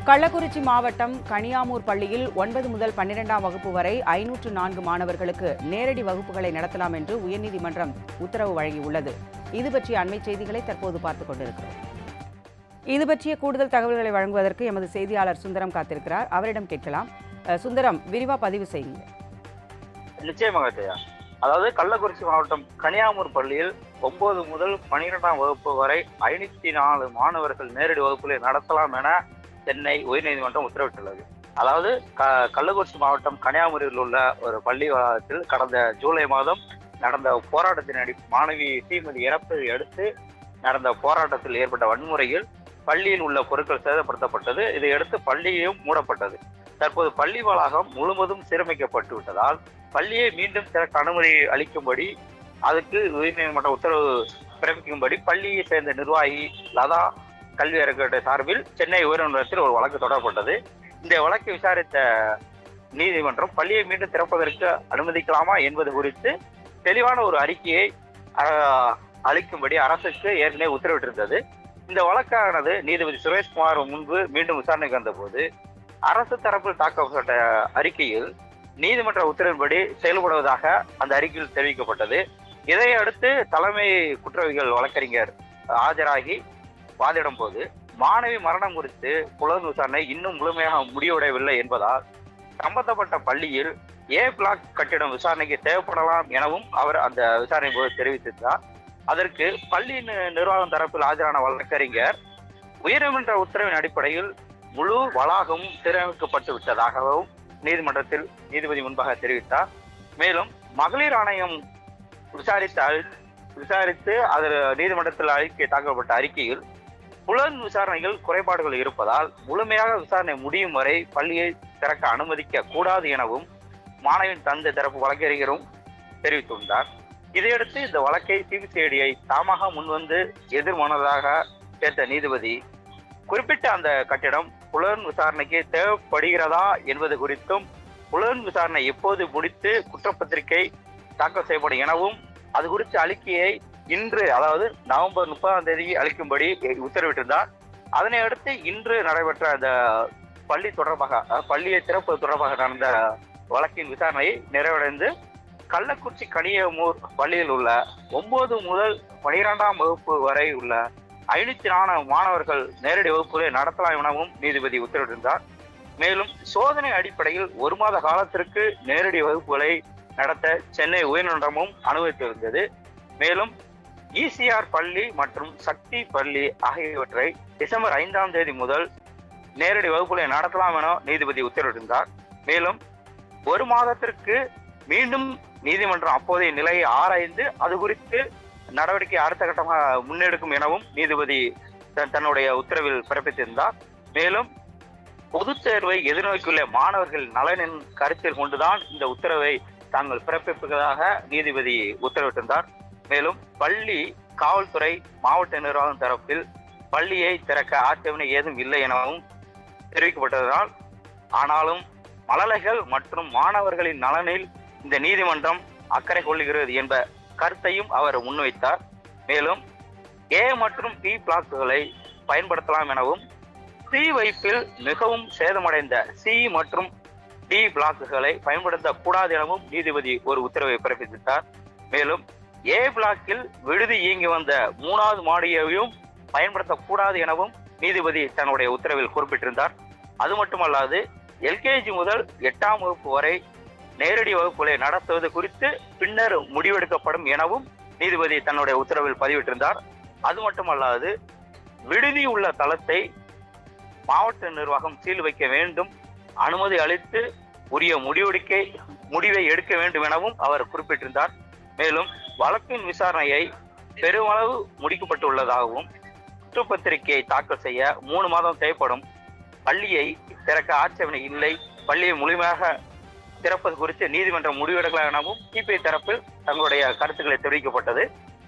கள்ளக்குறிச்சி மாவட்டம் கனியாமூர் பள்ளியில் ஒன்பது முதல் பன்னிரெண்டாம் வகுப்பு வரை ஐநூற்று நான்கு மாணவர்களுக்கு நேரடி வகுப்புகளை நடத்தலாம் என்று உயர்நீதிமன்றம் உத்தரவு வழங்கியுள்ளது இது பற்றிய அண்மை செய்திகளை தற்போது பார்த்துக் கொண்டிருக்கிறோம் இது பற்றிய கூடுதல் தகவல்களை வழங்குவதற்கு எமது செய்தியாளர் சுந்தரம் காத்திருக்கிறார் அவரிடம் கேட்கலாம் அஹ், சுந்தரம் விரிவா பதிவு செய்யுங்க நிச்சயமாக ஐயா அதாவது கள்ளக்குறிச்சி மாவட்டம் கனியாமூர் பள்ளியில் ஒன்பது முதல் பனிரெண்டாம் வகுப்பு வரை ஐநூத்தி நாலு மாணவர்கள் நேரடி வகுப்புகளை நடத்தலாம் என சென்னை உயர்நீதிமன்றம் உத்தரவிட்டுள்ளது அதாவது க கள்ளக்குறிச்சி மாவட்டம் கன்னியாகுமரியில் உள்ள ஒரு பள்ளி வளாகத்தில் கடந்த ஜூலை மாதம் நடந்த போராட்டத்தின் அடி மாணவி ஸ்ரீமதி இறப்பதை அடுத்து நடந்த போராட்டத்தில் ஏற்பட்ட வன்முறையில் பள்ளியில் உள்ள பொருட்கள் சேதப்படுத்தப்பட்டது இதையடுத்து பள்ளியும் மூடப்பட்டது தற்போது பள்ளி வளாகம் முழுவதும் சீரமைக்கப்பட்டு விட்டதால் பள்ளியை மீண்டும் திறக்க அனுமதி அளிக்கும்படி அதுக்கு உயர்நீதிமன்ற உத்தரவு பிறப்பிக்கும்படி பள்ளியை சேர்ந்த நிர்வாகி லதா கல்வி அறக்கட்டளை சார்பில் சென்னை உயர்நீதிமன்றத்தில் ஒரு வழக்கு தொடரப்பட்டது இந்த வழக்கை விசாரித்த நீதிமன்றம் பள்ளியை மீண்டும் திறப்பதற்கு அனுமதிக்கலாமா என்பது குறித்து தெளிவான ஒரு அறிக்கையை அஹ், அளிக்கும்படி அரசுக்கு ஏற்கனவே உத்தரவிட்டிருந்தது இந்த வழக்கானது நீதிபதி சுரேஷ்குமார் முன்பு மீண்டும் விசாரணைக்கு வந்தபோது அரசு தரப்பில் தாக்கப்பட்ட அறிக்கையில் நீதிமன்ற உத்தரவின்படி செயல்படுவதாக அந்த அறிக்கையில் தெரிவிக்கப்பட்டது இதையடுத்து தலைமை குற்றவியல் வழக்கறிஞர் ஆஜராகி வாதிடும் போது மாணவி மரணம் குறித்து புலன் விசாரணை இன்னும் முழுமையாக முடிவடையவில்லை என்பதால் சம்பந்தப்பட்ட பள்ளியில் ஏ பிளாக் கட்டிடம் விசாரணைக்கு தேவைப்படலாம் எனவும் அவர் அந்த விசாரணை போது தெரிவித்திருந்தார் அதற்கு பள்ளி நி- நிர்வாகம் தரப்பில் ஆஜரான வழக்கறிஞர் உயர்நீதிமன்ற உத்தரவின் அடிப்படையில் முழு வளாகமும் சீரமைக்கப்பட்டு விட்டதாகவும் நீதிமன்றத்தில் நீதிபதி முன்பாக தெரிவித்தார் மேலும் மகளிர் ஆணையம் விசாரித்த அறி- விசாரித்து அதில் நீதிமன்றத்தில் அறிக்கை தாக்கப்பட்ட அறிக்கையில் புலன் விசாரணைகள் குறைபாடுகள் இருப்பதால் முழுமையாக விசாரணை முடியும் வரை பள்ளியை திறக்க அனுமதிக்க கூடாது எனவும் மாணவின் தந்தை தரப்பு வழக்கறிஞரும் தெரிவித்துள்ளார் இதையடுத்து இந்த வழக்கை சிபிசிஐடியை தாமாக முன்வந்து எதிர்மனதாக சேர்த்த நீதிபதி குறிப்பிட்ட அந்த கட்டிடம் புலன் விசாரணைக்கு தேவைப்படுகிறதா என்பது குறித்தும் புலன் விசாரணை எப்போது முடித்து குற்றப்பத்திரிகை தாக்கல் செய்யப்படும் எனவும் அது குறித்த அறிக்கையை இன்று அதாவது நவம்பர் முப்பதாம் தேதி அளிக்கும்படி உத்தரவிட்டிருந்தார் அதனை அடுத்து இன்று நடைபெற்ற அந்த பள்ளி தொடர்பாக அதாவது பள்ளியை திறப்பது தொடர்பாக நடந்த வழக்கின் விசாரணை நிறைவடைந்து கள்ளக்குறிச்சி கனியமூர் பள்ளியில் உள்ள ஒன்பது முதல் பனிரெண்டாம் வகுப்பு வரை உள்ள ஐநூத்தி நாலு மாணவர்கள் நேரடி வகுப்புகளை நடத்தலாம் எனவும் நீதிபதி உத்தரவிட்டிருந்தார் மேலும் சோதனை அடிப்படையில் ஒரு மாத காலத்திற்கு நேரடி வகுப்புகளை நடத்த சென்னை உயர்நீதிமன்றமும் அனுமதித்திருந்தது மேலும் இசிஆர் பள்ளி மற்றும் சக்தி பள்ளி ஆகியவற்றை டிசம்பர் ஐந்தாம் தேதி முதல் நேரடி வகுப்புகளை நடத்தலாம் என நீதிபதி உத்தரவிட்டிருந்தார் மேலும் ஒரு மாதத்திற்கு மீண்டும் நீதிமன்றம் அப்போதைய நிலையை ஆராய்ந்து அது குறித்து நடவடிக்கை அடுத்த கட்டமாக முன்னெடுக்கும் எனவும் நீதிபதி தன்- தன்னுடைய உத்தரவில் பிறப்பித்திருந்தார் மேலும் பொதுத் தேர்வை எதிர்நோக்கியுள்ள மாணவர்கள் நலனின் கருத்தில் கொண்டுதான் இந்த உத்தரவை தாங்கள் பிறப்பிப்பதாக நீதிபதி உத்தரவிட்டிருந்தார் மேலும் பள்ளி காவல்துறை மாவட்ட நிர்வாகம் தரப்பில் பள்ளியை திறக்க ஆட்சேபனை ஏதும் இல்லை எனவும் தெரிவிக்கப்பட்டதனால் ஆனாலும் மழலைகள் மற்றும் மாணவர்களின் நலனில் இந்த நீதிமன்றம் அக்கறை கொள்ளுகிறது என்ற கருத்தையும் அவர் முன்வைத்தார் மேலும் ஏ மற்றும் பி பிளாக்குகளை பயன்படுத்தலாம் எனவும் சி வைப்பில் மிகவும் சேதமடைந்த சி மற்றும் டி பிளாக்குகளை பயன்படுத்தக்கூடாது எனவும் நீதிபதி ஒரு உத்தரவை பிறப்பித்தார் மேலும் ஏ பிளாக்கில் விடுதி இயங்கி வந்த மூணாவது மாடியையும் பயன்படுத்தக்கூடாது எனவும் நீதிபதி தன்னுடைய உத்தரவில் குறிப்பிட்டிருந்தார் அது மட்டுமல்லாது எல்கேஜி முதல் எட்டாம் வகுப்பு வரை நேரடி வகுப்புகளை நடத்துவது குறித்து பின்னர் முடிவெடுக்கப்படும் எனவும் நீதிபதி தன்னுடைய உத்தரவில் பதிவிட்டிருந்தார் அது மட்டுமல்லாது விடுதி உள்ள தளத்தை மாவட்ட நிர்வாகம் சீல் வைக்க வேண்டும் அனுமதி அளித்து உரிய முடிவெடுக்கை முடிவை எடுக்க வேண்டும் எனவும் அவர் குறிப்பிட்டிருந்தார் மேலும் வழக்கின் விசாரணையை பெருமளவு முடிக்கப்பட்டுள்ளதாகவும் குற்றப்பத்திரிகையை தாக்கல் செய்ய மூணு மாதம் தேவைப்படும் பள்ளியை திறக்க ஆட்சேபனை இல்லை பள்ளியை முழுமையாக திறப்பது குறித்து நீதிமன்றம் முடிவெடுக்கலாம் எனவும் சிபிஐ தரப்பில் தங்களுடைய கருத்துக்களை தெரிவிக்கப்பட்டது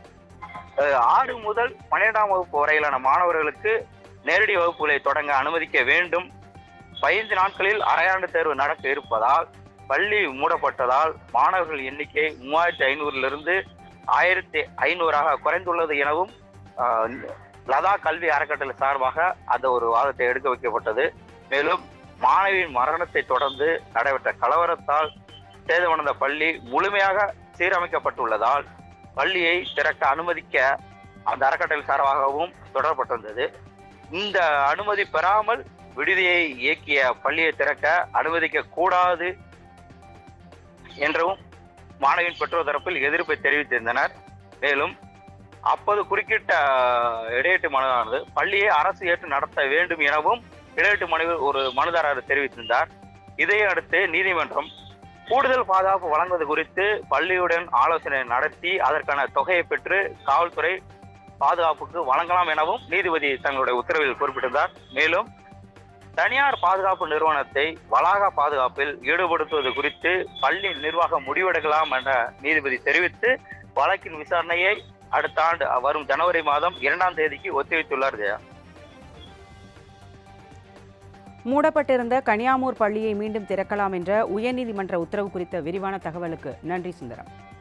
அஹ் ஆறு முதல் பன்னிரெண்டாம் வகுப்பு வரையிலான மாணவர்களுக்கு நேரடி வகுப்புகளை தொடங்க அனுமதிக்க வேண்டும் பதினைந்து நாட்களில் அரையாண்டு தேர்வு நடக்க இருப்பதால் பள்ளி மூடப்பட்டதால் மாணவர்கள் எண்ணிக்கை மூவாயிரத்தி ஐநூறிலிருந்து ஆயிரத்தி ஐநூறாக குறைந்துள்ளது எனவும் ஆஹ், லதா கல்வி அறக்கட்டளை சார்பாக அந்த ஒரு வாதத்தை எடுக்க வைக்கப்பட்டது மேலும் மாணவியின் மரணத்தை தொடர்ந்து நடைபெற்ற கலவரத்தால் சேதமடைந்த பள்ளி முழுமையாக சீரமைக்கப்பட்டுள்ளதால் பள்ளியை திறக்க அனுமதிக்க அந்த அறக்கட்டளை சார்பாகவும் தொடரப்பட்டிருந்தது இந்த அனுமதி பெறாமல் விடுதியை இயக்கிய பள்ளியை திறக்க அனுமதிக்க கூடாது என்றும் மாணவியின் பெற்றோர் தரப்பில் எதிர்ப்பை தெரிவித்திருந்தனர் மேலும் அப்போது குறுக்கிட்ட இடையீட்டு மனுவானது பள்ளியை அரசு ஏற்று நடத்த வேண்டும் எனவும் இடையீட்டு மனுவில் ஒரு மனுதாரர் தெரிவித்திருந்தார் இதை அடுத்து நீதிமன்றம் கூடுதல் பாதுகாப்பு வழங்குவது குறித்து பள்ளியுடன் ஆலோசனை நடத்தி அதற்கான தொகையை பெற்று காவல்துறை பாதுகாப்புக்கு வழங்கலாம் எனவும் நீதிபதி தங்களுடைய உத்தரவில் குறிப்பிட்டிருந்தார் மேலும் தனியார் பாதுகாப்பு நிறுவனத்தை வளாக பாதுகாப்பில் ஈடுபடுத்துவது குறித்து பள்ளி நிர்வாகம் முடிவெடுக்கலாம் என நீதிபதி தெரிவித்து வழக்கின் விசாரணையை அடுத்த ஆண்டு வரும் ஜனவரி மாதம் இரண்டாம் தேதிக்கு ஒத்திவைத்துள்ளார் ஜெயா மூடப்பட்டிருந்த கனியாமூர் பள்ளியை மீண்டும் திறக்கலாம் என்ற உயர்நீதிமன்ற உத்தரவு குறித்த விரிவான தகவலுக்கு நன்றி சுந்தரம்